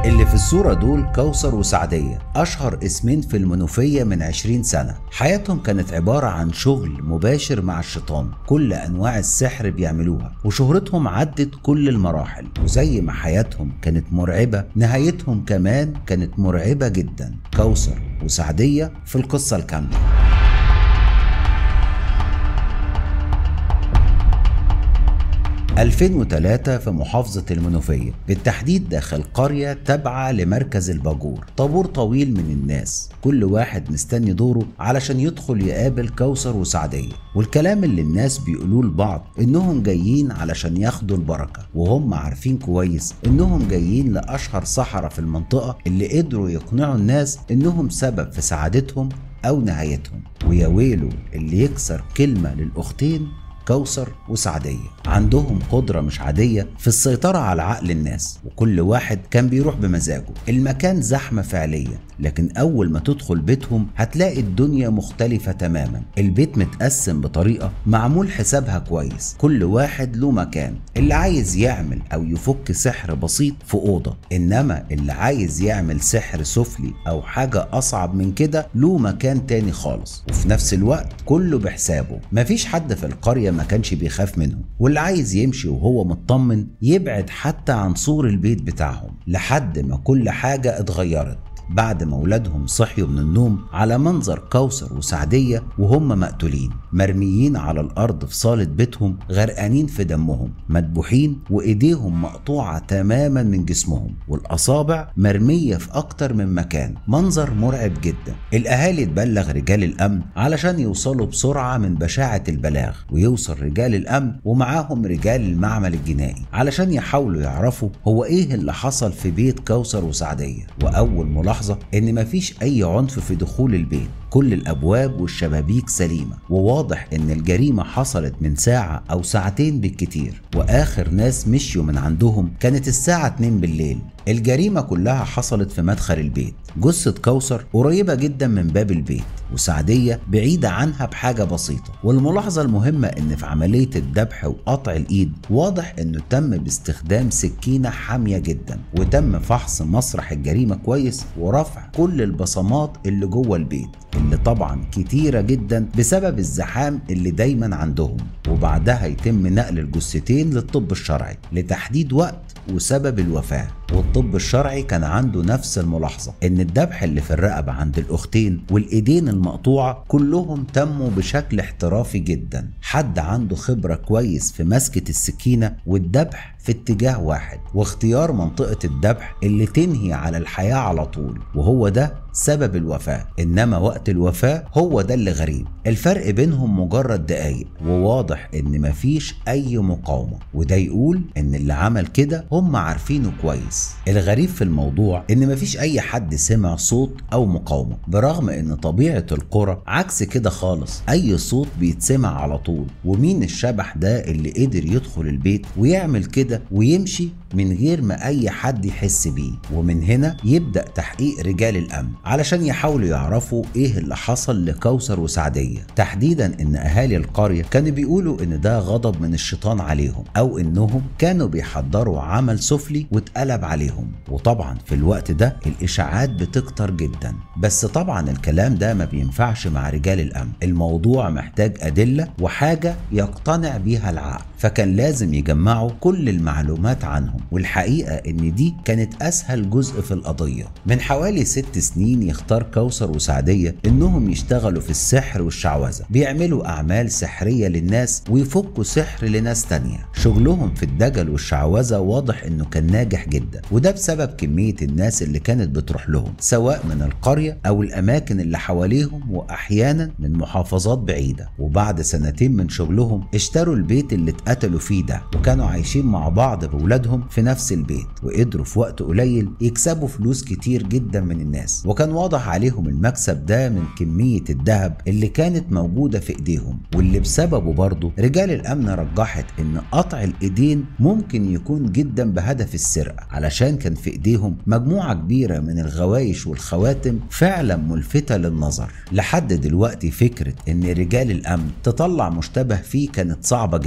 اللي في الصورة دول كوثر وسعدية أشهر اسمين في المنوفية من 20 سنة حياتهم كانت عبارة عن شغل مباشر مع الشيطان كل أنواع السحر بيعملوها وشهرتهم عدت كل المراحل وزي ما حياتهم كانت مرعبة نهايتهم كمان كانت مرعبة جدا كوثر وسعدية في القصة الكاملة – 2003 في محافظة المنوفية بالتحديد داخل قرية تابعة لمركز الباجور طابور طويل من الناس كل واحد مستني دوره علشان يدخل يقابل كوثر وسعدية والكلام اللي الناس بيقولوه لبعض انهم جايين علشان ياخدوا البركة وهم عارفين كويس انهم جايين لأشهر سحرة في المنطقة اللي قدروا يقنعوا الناس انهم سبب في سعادتهم أو نهايتهم ويا ويله اللي يكسر كلمة للأختين كوثر وسعدية عندهم قدرة مش عادية في السيطرة على عقل الناس وكل واحد كان بيروح بمزاجه المكان زحمة فعليا لكن أول ما تدخل بيتهم هتلاقي الدنيا مختلفة تماما البيت متقسم بطريقة معمول حسابها كويس كل واحد له مكان اللي عايز يعمل أو يفك سحر بسيط في أوضة إنما اللي عايز يعمل سحر سفلي أو حاجة أصعب من كده له مكان تاني خالص وفي نفس الوقت كله بحسابه مفيش حد في القرية ما كانش بيخاف منهم واللي عايز يمشي وهو مطمن يبعد حتى عن سور البيت بتاعهم لحد ما كل حاجة اتغيرت بعد ما ولادهم صحيوا من النوم على منظر كوثر وسعدية وهم مقتولين مرميين على الأرض في صالة بيتهم غرقانين في دمهم مدبوحين وإيديهم مقطوعة تماما من جسمهم والأصابع مرمية في أكتر من مكان منظر مرعب جدا الأهالي تبلغ رجال الأمن علشان يوصلوا بسرعة من بشاعة البلاغ ويوصل رجال الأمن ومعاهم رجال المعمل الجنائي علشان يحاولوا يعرفوا هو إيه اللي حصل في بيت كوثر وسعدية وأول ملاحظة ملاحظة إن مفيش أي عنف في دخول البيت كل الأبواب والشبابيك سليمة وواضح إن الجريمة حصلت من ساعة أو ساعتين بالكتير وآخر ناس مشيوا من عندهم كانت الساعة 2 بالليل الجريمة كلها حصلت في مدخل البيت جثة كوثر قريبة جدا من باب البيت وسعدية بعيدة عنها بحاجة بسيطة والملاحظة المهمة ان في عملية الذبح وقطع الايد واضح انه تم باستخدام سكينة حامية جدا وتم فحص مسرح الجريمة كويس ورفع كل البصمات اللي جوه البيت اللي طبعا كتيرة جدا بسبب الزحام اللي دايما عندهم وبعدها يتم نقل الجثتين للطب الشرعي لتحديد وقت وسبب الوفاة والطب الشرعي كان عنده نفس الملاحظة ان الذبح اللي في الرقبة عند الاختين والايدين المقطوعة كلهم تموا بشكل احترافي جدا حد عنده خبرة كويس في مسكة السكينة والذبح في اتجاه واحد واختيار منطقة الذبح اللي تنهي على الحياة على طول وهو ده سبب الوفاة إنما وقت الوفاة هو ده اللي غريب الفرق بينهم مجرد دقايق وواضح إن مفيش أي مقاومة وده يقول إن اللي عمل كده هم عارفينه كويس الغريب في الموضوع إن مفيش أي حد سمع صوت أو مقاومة برغم إن طبيعة القرى عكس كده خالص أي صوت بيتسمع على طول ومين الشبح ده اللي قدر يدخل البيت ويعمل كده ويمشي من غير ما أي حد يحس بيه ومن هنا يبدأ تحقيق رجال الأمن علشان يحاولوا يعرفوا ايه اللي حصل لكوثر وسعدية تحديدا ان اهالي القرية كانوا بيقولوا ان ده غضب من الشيطان عليهم او انهم كانوا بيحضروا عمل سفلي واتقلب عليهم وطبعا في الوقت ده الاشاعات بتكتر جدا بس طبعا الكلام ده ما بينفعش مع رجال الامن الموضوع محتاج ادلة وحاجة يقتنع بيها العقل فكان لازم يجمعوا كل المعلومات عنهم والحقيقة ان دي كانت اسهل جزء في القضية من حوالي ست سنين يختار كوثر وسعدية انهم يشتغلوا في السحر والشعوذة بيعملوا اعمال سحرية للناس ويفكوا سحر لناس تانية شغلهم في الدجل والشعوذة واضح انه كان ناجح جدا وده بسبب كمية الناس اللي كانت بتروح لهم سواء من القرية او الاماكن اللي حواليهم واحيانا من محافظات بعيدة وبعد سنتين من شغلهم اشتروا البيت اللي اتقتلوا فيه ده وكانوا عايشين مع بعض بولادهم في نفس البيت وقدروا في وقت قليل يكسبوا فلوس كتير جدا من الناس وكان واضح عليهم المكسب ده من كمية الذهب اللي كانت موجودة في ايديهم واللي بسببه برضه رجال الامن رجحت ان قطع الايدين ممكن يكون جدا بهدف السرقة علشان كان في ايديهم مجموعة كبيرة من الغوايش والخواتم فعلا ملفتة للنظر لحد دلوقتي فكرة ان رجال الامن تطلع مشتبه فيه كانت صعبة جدا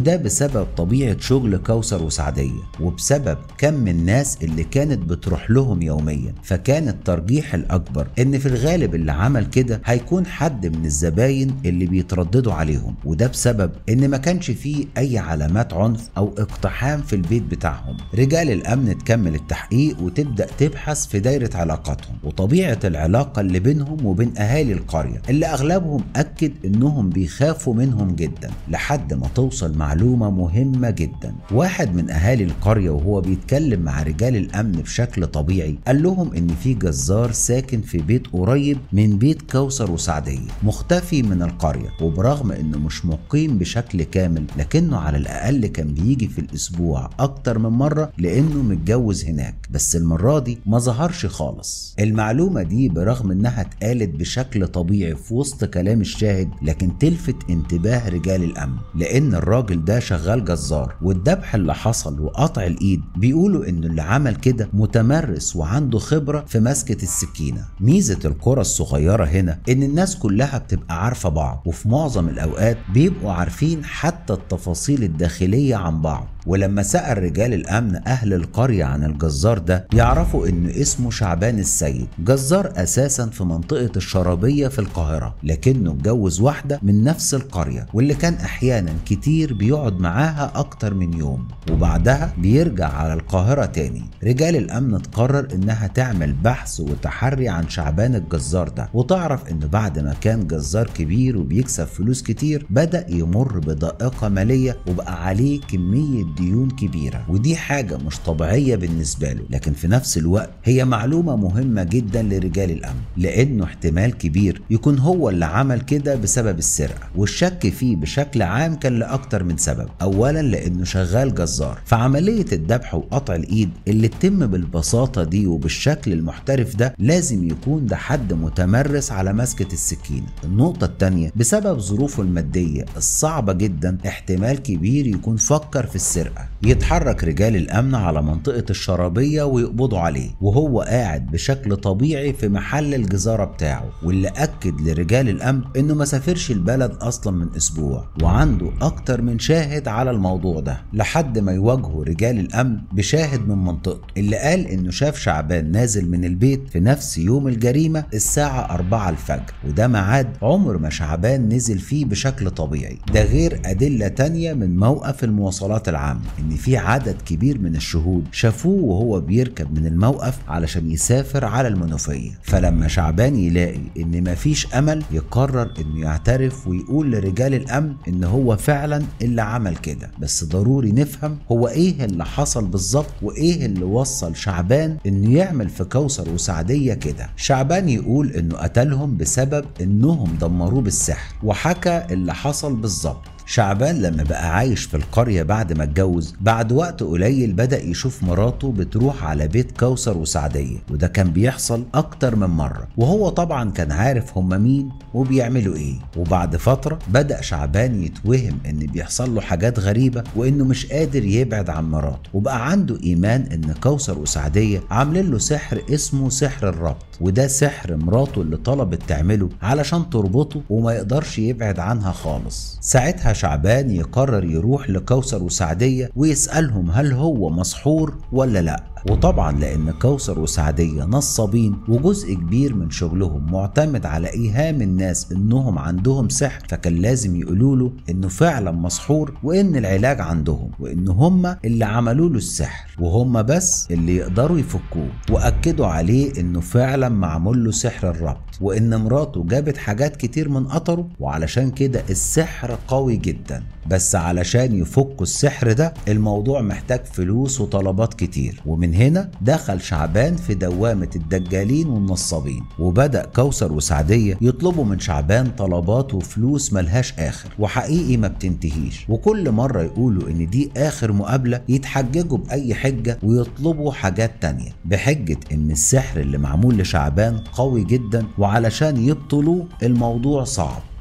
وده بسبب طبيعة شغل كوثر وسعدية وبسبب كم الناس اللي كانت بتروح لهم يوميا فكان الترجيح الأكبر إن في الغالب اللي عمل كده هيكون حد من الزباين اللي بيترددوا عليهم وده بسبب إن ما كانش فيه أي علامات عنف أو اقتحام في البيت بتاعهم رجال الأمن تكمل التحقيق وتبدأ تبحث في دايرة علاقاتهم وطبيعة العلاقة اللي بينهم وبين أهالي القرية اللي أغلبهم أكد إنهم بيخافوا منهم جدا لحد ما توصل معلومة مهمة جدا واحد من أهالي القرية وهو بيتكلم مع رجال الأمن بشكل طبيعي قال لهم إن في جزار ساكن في بيت قريب من بيت كوثر وسعدية مختفي من القرية وبرغم إنه مش مقيم بشكل كامل لكنه على الأقل كان بيجي في الأسبوع أكتر من مرة لأنه متجوز هناك بس المرة دي ما ظهرش خالص المعلومة دي برغم إنها اتقالت بشكل طبيعي في وسط كلام الشاهد لكن تلفت انتباه رجال الأمن لأن الراجل ده شغال جزار والذبح اللي حصل وقطع الإيد بيقولوا إنه اللي عمل كده متمرس وعنده خبرة في مسكة السكينة ميزة القرى الصغيرة هنا إن الناس كلها بتبقى عارفة بعض وفي معظم الأوقات بيبقوا عارفين حتى التفاصيل الداخلية عن بعض ولما سأل رجال الأمن أهل القرية عن الجزار ده يعرفوا إنه اسمه شعبان السيد جزار أساسا في منطقة الشرابية في القاهرة لكنه اتجوز واحدة من نفس القرية واللي كان أحيانا كتير بيقعد معاها أكتر من يوم وبعدها بيرجع على القاهرة تاني رجال الأمن تقرر إنها تعمل بحث وتحري عن شعبان الجزار ده وتعرف إنه بعد ما كان جزار كبير وبيكسب فلوس كتير بدأ يمر بضائقة مالية وبقى عليه كمية ديون كبيرة ودي حاجة مش طبيعية بالنسبة له لكن في نفس الوقت هي معلومة مهمة جدا لرجال الأمن لأنه احتمال كبير يكون هو اللي عمل كده بسبب السرقة والشك فيه بشكل عام كان لأكتر من سبب أولا لأنه شغال جزار فعملية الذبح وقطع الإيد اللي تتم بالبساطة دي وبالشكل المحترف ده لازم يكون ده حد متمرس على مسكة السكينة النقطة التانية بسبب ظروفه المادية الصعبة جدا احتمال كبير يكون فكر في السرقة السرقة يتحرك رجال الأمن على منطقة الشرابية ويقبضوا عليه وهو قاعد بشكل طبيعي في محل الجزارة بتاعه واللي أكد لرجال الأمن إنه ما سافرش البلد أصلا من أسبوع وعنده أكتر من شاهد على الموضوع ده لحد ما يواجهوا رجال الأمن بشاهد من منطقته اللي قال إنه شاف شعبان نازل من البيت في نفس يوم الجريمة الساعة 4 الفجر وده ميعاد عمر ما شعبان نزل فيه بشكل طبيعي ده غير أدلة تانية من موقف المواصلات العامة ان في عدد كبير من الشهود شافوه وهو بيركب من الموقف علشان يسافر على المنوفيه فلما شعبان يلاقي ان مفيش امل يقرر انه يعترف ويقول لرجال الامن ان هو فعلا اللي عمل كده بس ضروري نفهم هو ايه اللي حصل بالظبط وايه اللي وصل شعبان انه يعمل في كوثر وسعديه كده شعبان يقول انه قتلهم بسبب انهم دمروه بالسحر وحكى اللي حصل بالظبط شعبان لما بقى عايش في القرية بعد ما اتجوز بعد وقت قليل بدأ يشوف مراته بتروح على بيت كوثر وسعدية وده كان بيحصل أكتر من مرة وهو طبعا كان عارف هما مين وبيعملوا ايه وبعد فترة بدأ شعبان يتوهم ان بيحصل له حاجات غريبة وانه مش قادر يبعد عن مراته وبقى عنده ايمان ان كوثر وسعدية عاملين له سحر اسمه سحر الربط وده سحر مراته اللي طلبت تعمله علشان تربطه وما يقدرش يبعد عنها خالص ساعتها شعبان يقرر يروح لكوثر وسعدية ويسألهم هل هو مسحور ولا لأ وطبعا لان كوثر وسعدية نصابين وجزء كبير من شغلهم معتمد على ايهام الناس انهم عندهم سحر فكان لازم يقولوا له انه فعلا مسحور وان العلاج عندهم وان هم اللي عملوا له السحر وهم بس اللي يقدروا يفكوه واكدوا عليه انه فعلا معمول له سحر الربط وان مراته جابت حاجات كتير من قطره وعلشان كده السحر قوي جدا بس علشان يفكوا السحر ده الموضوع محتاج فلوس وطلبات كتير ومن هنا دخل شعبان في دوامة الدجالين والنصابين وبدأ كوثر وسعدية يطلبوا من شعبان طلبات وفلوس ملهاش آخر وحقيقي ما بتنتهيش وكل مرة يقولوا إن دي آخر مقابلة يتحججوا بأي حجة ويطلبوا حاجات تانية بحجة إن السحر اللي معمول لشعبان قوي جدا وعلشان يبطلوه الموضوع صعب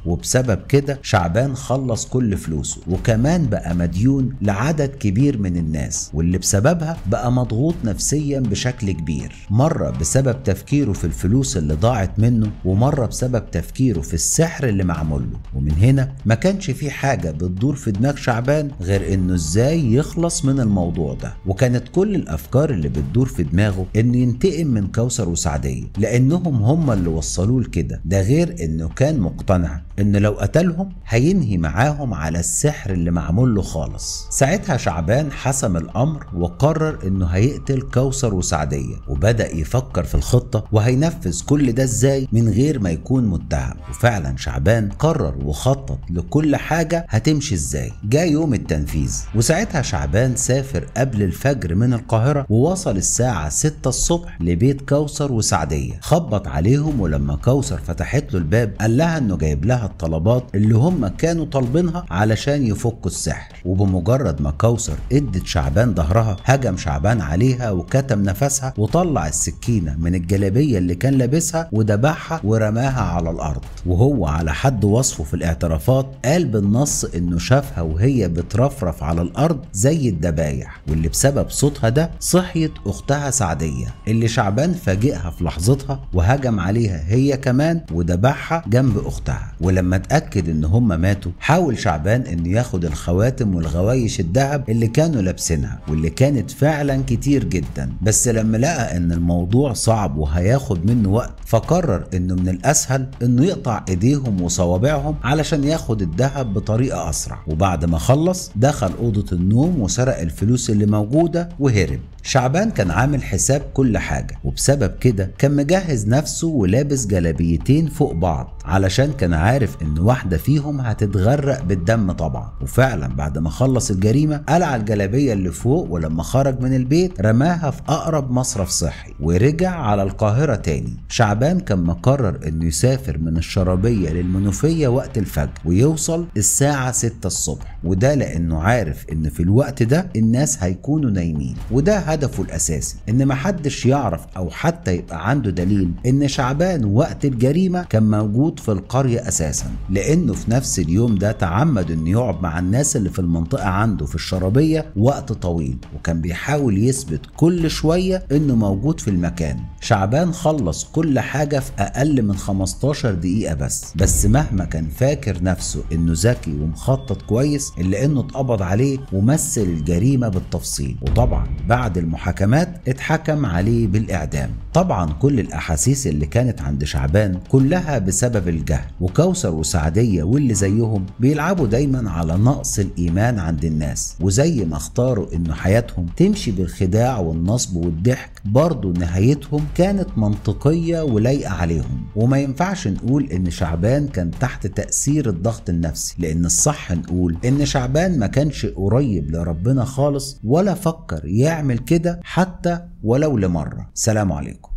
وبسبب كده شعبان خلص كل فلوسه وكمان بقى مديون لعدد كبير من الناس واللي بسببها بقى مضغوط نفسيا بشكل كبير مرة بسبب تفكيره في الفلوس اللي ضاعت منه ومرة بسبب تفكيره في السحر اللي معمول له ومن هنا ما كانش في حاجة بتدور في دماغ شعبان غير انه ازاي يخلص من الموضوع ده وكانت كل الافكار اللي بتدور في دماغه انه ينتقم من كوثر وسعدية لانهم هم اللي وصلوه لكده ده غير انه كان مقتنع ان لو قتلهم هينهي معاهم على السحر اللي معمول له خالص ساعتها شعبان حسم الامر وقرر انه هيقتل كوثر وسعدية وبدأ يفكر في الخطة وهينفذ كل ده ازاي من غير ما يكون متهم وفعلا شعبان قرر وخطط لكل حاجة هتمشي ازاي جاء يوم التنفيذ وساعتها شعبان سافر قبل الفجر من القاهرة ووصل الساعة 6 الصبح لبيت كوثر وسعدية خبط عليهم ولما كوثر فتحت له الباب قال لها انه جايب لها الطلبات اللي هم كانوا طالبينها علشان يفكوا السحر وبمجرد ما كوثر ادت شعبان ظهرها هجم شعبان عليها وكتم نفسها وطلع السكينة من الجلابية اللي كان لابسها ودبحها ورماها على الأرض وهو على حد وصفه في الاعترافات قال بالنص انه شافها وهي بترفرف على الأرض زي الدبايح واللي بسبب صوتها ده صحيت أختها سعدية اللي شعبان فاجئها في لحظتها وهجم عليها هي كمان ودبحها جنب أختها ولما اتأكد ان هم ماتوا حاول شعبان انه ياخد الخواتم والغوايش الذهب اللي كانوا لابسينها واللي كانت فعلا كتير جدا بس لما لقى ان الموضوع صعب وهياخد منه وقت فقرر انه من الاسهل انه يقطع ايديهم وصوابعهم علشان ياخد الذهب بطريقه اسرع وبعد ما خلص دخل اوضه النوم وسرق الفلوس اللي موجوده وهرب شعبان كان عامل حساب كل حاجة وبسبب كده كان مجهز نفسه ولابس جلابيتين فوق بعض علشان كان عارف ان واحدة فيهم هتتغرق بالدم طبعا وفعلا بعد ما خلص الجريمة قلع الجلابية اللي فوق ولما خرج من البيت رماها في اقرب مصرف صحي ورجع على القاهرة تاني شعبان كان مقرر انه يسافر من الشرابية للمنوفية وقت الفجر ويوصل الساعة 6 الصبح وده لانه عارف ان في الوقت ده الناس هيكونوا نايمين وده هدفه الاساسي ان محدش يعرف او حتى يبقى عنده دليل ان شعبان وقت الجريمه كان موجود في القريه اساسا لانه في نفس اليوم ده تعمد انه يقعد مع الناس اللي في المنطقه عنده في الشرابيه وقت طويل وكان بيحاول يثبت كل شويه انه موجود في المكان شعبان خلص كل حاجه في اقل من 15 دقيقه بس بس مهما كان فاكر نفسه انه ذكي ومخطط كويس الا انه اتقبض عليه ومثل الجريمه بالتفصيل وطبعا بعد المحاكمات اتحكم عليه بالإعدام طبعا كل الأحاسيس اللي كانت عند شعبان كلها بسبب الجهل وكوثر وسعدية واللي زيهم بيلعبوا دايما على نقص الإيمان عند الناس وزي ما اختاروا إنه حياتهم تمشي بالخداع والنصب والضحك برضه نهايتهم كانت منطقية ولايقة عليهم وما ينفعش نقول إن شعبان كان تحت تأثير الضغط النفسي لأن الصح نقول إن شعبان ما كانش قريب لربنا خالص ولا فكر يعمل كده حتى ولو لمرة سلام عليكم